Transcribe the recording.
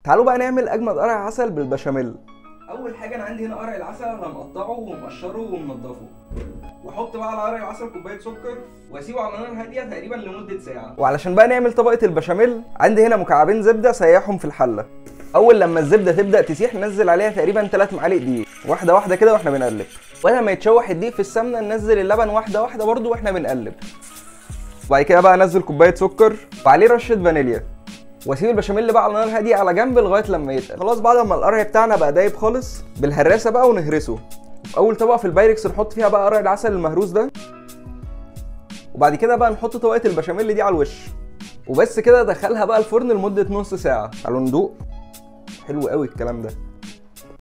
تعالوا بقى نعمل اجمد قرع عسل بالبشاميل اول حاجه انا عندي هنا قرع العسل انا مقطعه ومقشره ومنضفه واحط بقى على قرع العسل كوبايه سكر واسيبه على نار هاديه تقريبا لمده ساعه وعلشان بقى نعمل طبقه البشاميل عندي هنا مكعبين زبده سيحهم في الحله اول لما الزبده تبدا تسيح ننزل عليها تقريبا 3 معالق دقيق واحده واحده كده واحنا بنقلب ولما يتشوح الدقيق في السمنه ننزل اللبن واحده واحده برده واحنا بنقلب وبعد كده بقى انزل كوبايه سكر وعليه رشه فانيليا واسيب البشاميل بقى على نار هاديه على جنب لغايه لما يتقل خلاص بعد ما القرع بتاعنا بقى دايب خالص بالهراسه بقى ونهرسه في اول طبقه في البايركس نحط فيها بقى قرع العسل المهروس ده وبعد كده بقى نحط طبقه البشاميل دي على الوش وبس كده ادخلها بقى الفرن لمده نص ساعه تعالوا ندوق حلو قوي الكلام ده